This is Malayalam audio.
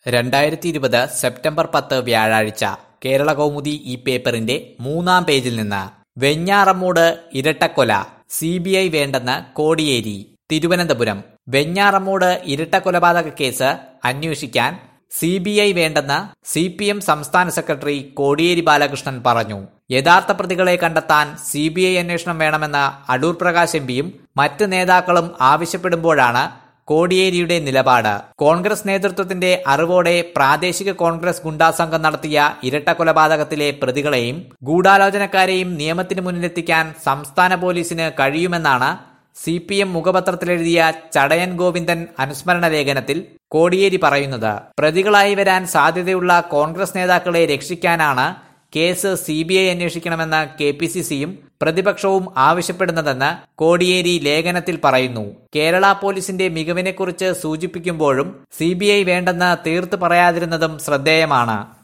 രണ്ടായിരത്തി ഇരുപത് സെപ്റ്റംബർ പത്ത് വ്യാഴാഴ്ച കേരള കൗമുദി ഈ പേപ്പറിന്റെ മൂന്നാം പേജിൽ നിന്ന് വെഞ്ഞാറമ്മൂട് ഇരട്ടക്കൊല സി ബി ഐ വേണ്ടെന്ന് കോടിയേരി തിരുവനന്തപുരം വെഞ്ഞാറമ്മൂട് ഇരട്ടക്കൊലപാതക കേസ് അന്വേഷിക്കാൻ സി ബി ഐ വേണ്ടെന്ന് സി പി എം സംസ്ഥാന സെക്രട്ടറി കോടിയേരി ബാലകൃഷ്ണൻ പറഞ്ഞു യഥാർത്ഥ പ്രതികളെ കണ്ടെത്താൻ സി ബി ഐ അന്വേഷണം വേണമെന്ന് അടൂർ പ്രകാശ് എം പിയും മറ്റ് നേതാക്കളും ആവശ്യപ്പെടുമ്പോഴാണ് കോടിയേരിയുടെ നിലപാട് കോൺഗ്രസ് നേതൃത്വത്തിന്റെ അറിവോടെ പ്രാദേശിക കോൺഗ്രസ് ഗുണ്ടാസംഘം നടത്തിയ ഇരട്ട കൊലപാതകത്തിലെ പ്രതികളെയും ഗൂഢാലോചനക്കാരെയും നിയമത്തിന് മുന്നിലെത്തിക്കാൻ സംസ്ഥാന പോലീസിന് കഴിയുമെന്നാണ് സി പി എം മുഖപത്രത്തിലെഴുതിയ ചടയൻ ഗോവിന്ദൻ അനുസ്മരണ ലേഖനത്തിൽ കോടിയേരി പറയുന്നത് പ്രതികളായി വരാൻ സാധ്യതയുള്ള കോൺഗ്രസ് നേതാക്കളെ രക്ഷിക്കാനാണ് കേസ് സി ബി ഐ അന്വേഷിക്കണമെന്ന് കെ പി സി സിയും പ്രതിപക്ഷവും ആവശ്യപ്പെടുന്നതെന്ന് കോടിയേരി ലേഖനത്തിൽ പറയുന്നു കേരള പോലീസിന്റെ മികവിനെക്കുറിച്ച് സൂചിപ്പിക്കുമ്പോഴും സി ബി ഐ വേണ്ടെന്ന് തീർത്ത് പറയാതിരുന്നതും ശ്രദ്ധേയമാണ്